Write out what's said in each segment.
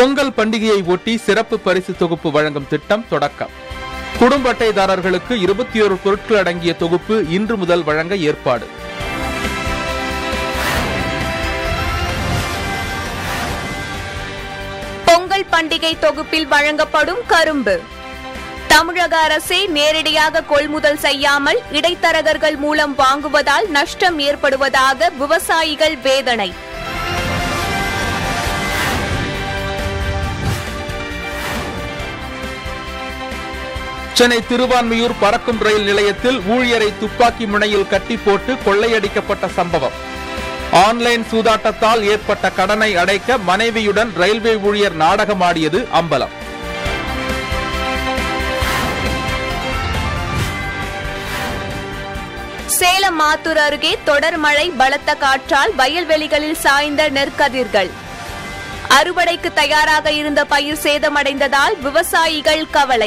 பொங்கல் பண்டிகையை ஒட்டி சிறப்பு பரிசு தொகுப்பு வழங்கும் திட்டம் தொடக்கம் குடும்ப அட்டைதாரர்களுக்கு இருபத்தி ஒரு பொருட்கள் அடங்கிய தொகுப்பு இன்று முதல் வழங்க ஏற்பாடு பொங்கல் பண்டிகை தொகுப்பில் வழங்கப்படும் கரும்பு தமிழக அரசே நேரடியாக கொள்முதல் செய்யாமல் இடைத்தரகர்கள் மூலம் வாங்குவதால் நஷ்டம் ஏற்படுவதாக விவசாயிகள் வேதனை சென்னை திருவான்மியூர் பறக்கும் ரயில் நிலையத்தில் ஊழியரை துப்பாக்கி முனையில் கட்டி போட்டு கொள்ளையடிக்கப்பட்ட சம்பவம் ஆன்லைன் சூதாட்டத்தால் ஏற்பட்ட கடனை அடைக்க மனைவியுடன் ரயில்வே ஊழியர் நாடகமாடியது அம்பலம் சேலம் மாத்தூர் அருகே தொடர் மழை பலத்த காற்றால் வயல்வெளிகளில் சாய்ந்த நெற்கதிர்கள் அறுவடைக்கு தயாராக இருந்த பயிர் சேதமடைந்ததால் விவசாயிகள் கவலை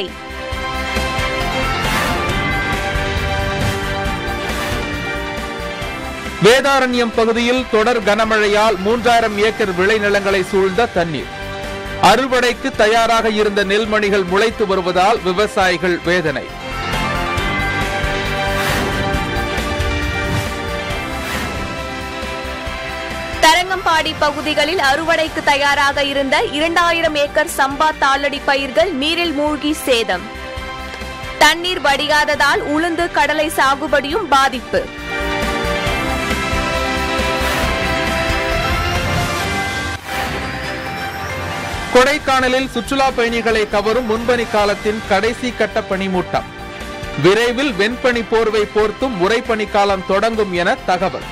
வேதாரண்யம் பகுதியில் தொடர் கனமழையால் மூன்றாயிரம் ஏக்கர் விளைநிலங்களை சூழ்ந்த தண்ணீர் அறுவடைக்கு தயாராக இருந்த நெல்மணிகள் முளைத்து வருவதால் விவசாயிகள் வேதனை தரங்கம்பாடி பகுதிகளில் அறுவடைக்கு தயாராக இருந்த இரண்டாயிரம் ஏக்கர் சம்பா தாளடி பயிர்கள் நீரில் மூழ்கி சேதம் தண்ணீர் வடியாததால் உளுந்து கடலை சாகுபடியும் பாதிப்பு கொடைக்கானலில் சுற்றுலா பயணிகளை கவரும் முன்பனி காலத்தின் கடைசி கட்ட பனிமூட்டம் விரைவில் வெண்பனி போர்வை போர்த்தும் உறைபனி காலம் தொடங்கும் என தகவல்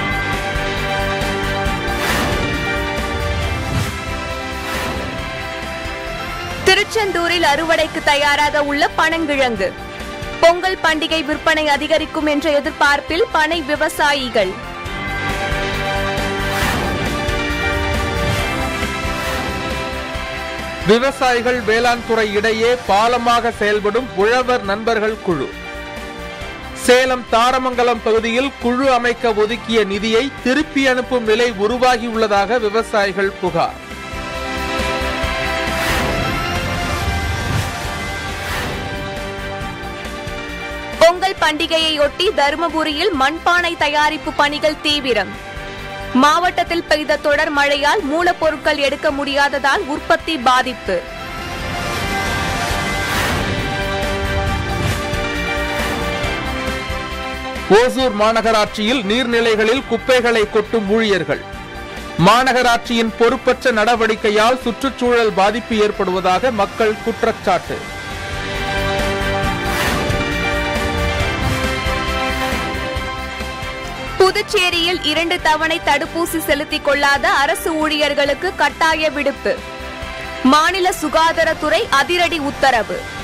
திருச்செந்தூரில் அறுவடைக்கு தயாராக உள்ள பனங்கிழங்கு பொங்கல் பண்டிகை விற்பனை அதிகரிக்கும் என்ற எதிர்பார்ப்பில் பனை விவசாயிகள் விவசாயிகள் வேளாண் துறை இடையே பாலமாக செயல்படும் உழவர் நண்பர்கள் குழு சேலம் தாரமங்கலம் பகுதியில் குழு அமைக்க ஒதுக்கிய நிதியை திருப்பி அனுப்பும் நிலை உருவாகியுள்ளதாக விவசாயிகள் புகார் பொங்கல் பண்டிகையையொட்டி தருமபுரியில் மண்பானை தயாரிப்பு பணிகள் தீவிரம் மாவட்டத்தில் பெய்த தொடர் மழையால் மூலப்பொருட்கள் எடுக்க முடியாததால் உற்பத்தி பாதிப்பு ஓசூர் மாநகராட்சியில் நீர்நிலைகளில் குப்பைகளை கொட்டும் ஊழியர்கள் மாநகராட்சியின் பொறுப்பற்ற நடவடிக்கையால் சுற்றுச்சூழல் பாதிப்பு ஏற்படுவதாக மக்கள் குற்றச்சாட்டு புதுச்சேரியில் இரண்டு தவணை தடுப்பூசி செலுத்திக் கொள்ளாத அரசு ஊழியர்களுக்கு கட்டாய விடுப்பு மாநில சுகாதாரத்துறை அதிரடி உத்தரவு